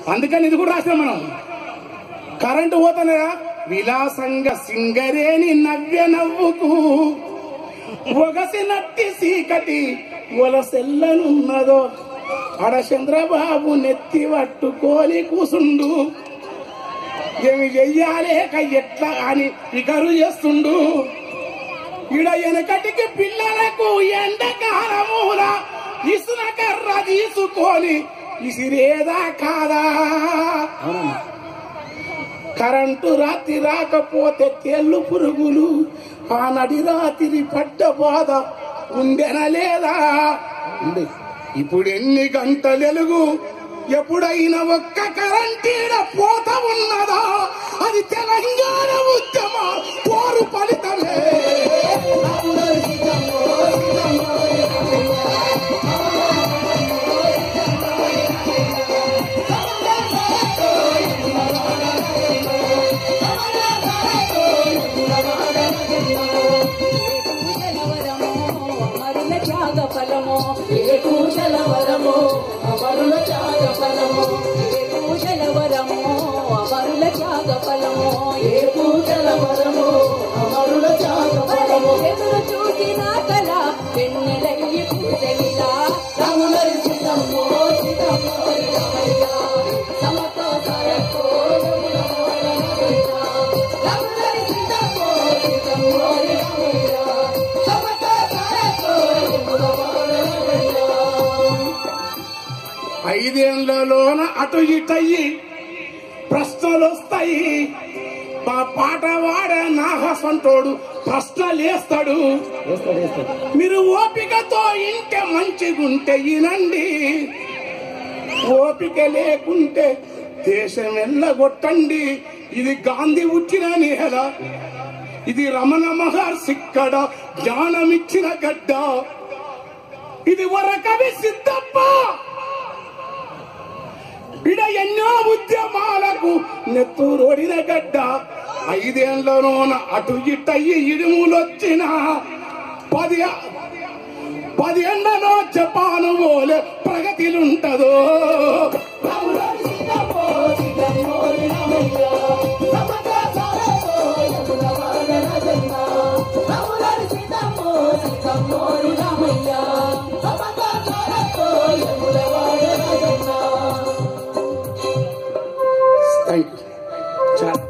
అందుకని ఇది కూడా రాసినాం మనం కరెంటు పోతానరా విలాసంగా సింగరేని నవ్య నవ్వుకు ఒగసినట్టి సీకటి ఒలసెల్లనున్నదో అడ చంద్రబాబు నెత్తి పట్టుకొని కూసుండు ఏమి చెయ్యాలేక ఎట్లా అని ఫికరు చేస్తుండు ఇడ వెనకటికి పిల్లలకు ఎండకాలమూల ఇసున కర్ర తీసుకొని ఇసిరేదా కాదా కరెంటు రాత్రి రాకపోతే తేళ్ళు పురుగులు ఆ నడి రాత్రి పడ్డ బాధ ఉండెన లేదా ఉంది. ఇప్పుడు ఎన్ని గంటలెలుగు ఎప్పుడైనా ఒక్క కరెంటీడ పోత ఉన్నదా అది తెలంగాణ ఉద్యమ పోరు ఫలితమే అమరుల త్యాగ ఫలము ఏ కూశల వరము అమరుల త్యాగ ఫలము ఏ కూశల వరము అమరుల త్యాగ ఫలము ఏ కూశల వరము అమరుల త్యాగ ఫలము ఎదురు చూసిన కళ వెన్నెలయ్యి పూజలిలా రాములరి చిత్తమ్మో చిత్తమ్మో రామయ్య సమతో సరకో రాములరి చిత్తమ్మో చిత్తమ్మో రామయ్య సమతో సరకో రామయ్య ఐదేళ్లలోన అటు ఇటయ్యి ప్రశ్నలు వస్తాయి మా పాట వాడే నాహసంటోడు ప్రశ్నలేస్తాడు మీరు ఓపికతో ఇంటే మంచిగుంటే ఇనండి ఓపిక లేకుంటే దేశం ఎల్లగొట్టండి ఇది గాంధీ ఉచ్చిన నేల ఇది రమణ మహర్షి ఇక్కడ జ్ఞానమిచ్చిన గడ్డ ఇది వరకవి సిద్ధప్ప ఇడ ఎన్నో ఉద్యమాలకు నెత్తూరోడిన గడ్డ ఐదేళ్లలోన అటు ఇట్టయి ఇడుములొచ్చిన పది పది ఎండలో జపాను పోలే ప్రగతిలుంటదో థ్యాంక్ యూ చాలా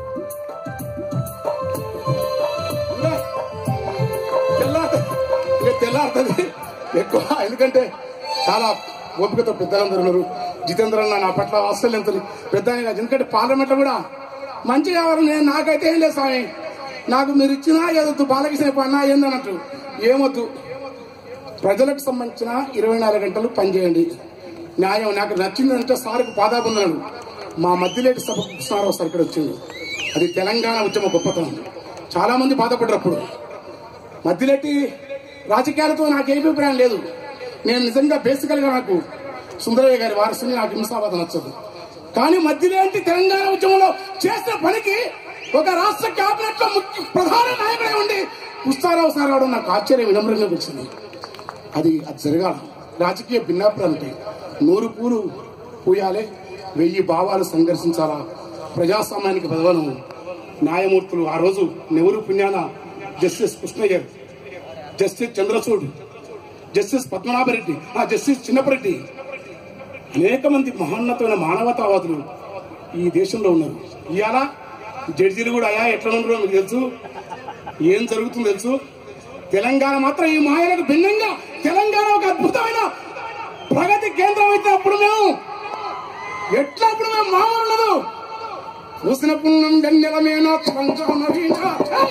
ఇంకా తెల్లారుతుంది ఇంకా తెల్లారుతుంది ఎక్కువ ఎందుకంటే చాలా ఓపికతో పెద్దలందరూ ఉన్నారు జితేంద్ర అన్న నా పట్ల వాత్సల్యం ఎంత పెద్ద ఆయన కాదు. ఎందుకంటే పార్లమెంట్ లో కూడా మంచి కావాలి నేను నాకైతే ఏం లేదు స్వామి నాకు మీరు ఇచ్చినా ఏదొద్దు బాలకృష్ణ అన్నా ఏందన్నట్టు ఏమొద్దు ప్రజలకు సంబంధించిన ఇరవై నాలుగు గంటలు పనిచేయండి న్యాయం నాకు నచ్చిందంటే సార్కు పాదాబంధనాలు మా మధ్యలేటి సభ కృష్ణారావు సార్ ఇక్కడ వచ్చింది అది తెలంగాణ ఉద్యమ గొప్పతనం చాలా మంది బాధపడ్డారు అప్పుడు మధ్యలేటి రాజకీయాలతో నాకు ఏ అభిప్రాయం లేదు నేను నిజంగా బేసికల్ గా నాకు సుందరయ్య గారి వారసుని నాకు హింసాబాద్ నచ్చదు కానీ మధ్యలేంటి తెలంగాణ ఉద్యమంలో చేసిన పనికి ఒక రాష్ట్ర కేబినెట్ లో ముఖ్య ప్రధాన నాయకుడే ఉండి పుస్తారావు సార్ రావడం నాకు ఆశ్చర్యం వినమ్రంగా వచ్చింది అది అది జరగాలి రాజకీయ భిన్నాభిప్రాయాలు ఉంటాయి నూరు పూలు పూయాలే వెయ్యి భావాలు సంఘర్షించాలా ప్రజాస్వామ్యానికి బదవను న్యాయమూర్తులు ఆ రోజు నెవరు పుణ్యాన justice Krishnaiah justice Chandrachud justice Padmanabha Reddy ఆ జస్టిస్ చిన్నపరెడ్డి అనేక మంది మహోన్నతమైన మానవతావాదులు ఈ దేశంలో ఉన్నారు ఇవాళ జడ్జీలు కూడా అయా ఎట్లా ఉన్నారో మీకు తెలుసు ఏం జరుగుతుందో తెలుసు తెలంగాణ మాత్రం ఈ మాయలకు భిన్నంగా తెలంగాణ ఒక అద్భుతమైన ప్రగతి కేంద్రం అయితే అప్పుడు మేము ఎట్లా అప్పుడు మేము మామూలు ఉండదు చూసిన పుణ్యం గన్యలమేనా తెలంగాణ వీణా. ఛై!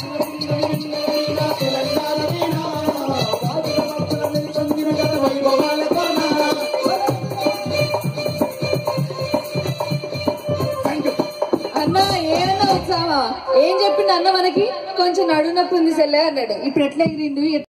థ్యాంక్ యూ అన్న ఏమన్నా వచ్చావా ఏం చెప్పిండు అన్న మనకి కొంచెం నడునొప్పి ఉంది సెల్లే అన్నాడు ఇప్పుడు ఎట్లా ఎగిరిండు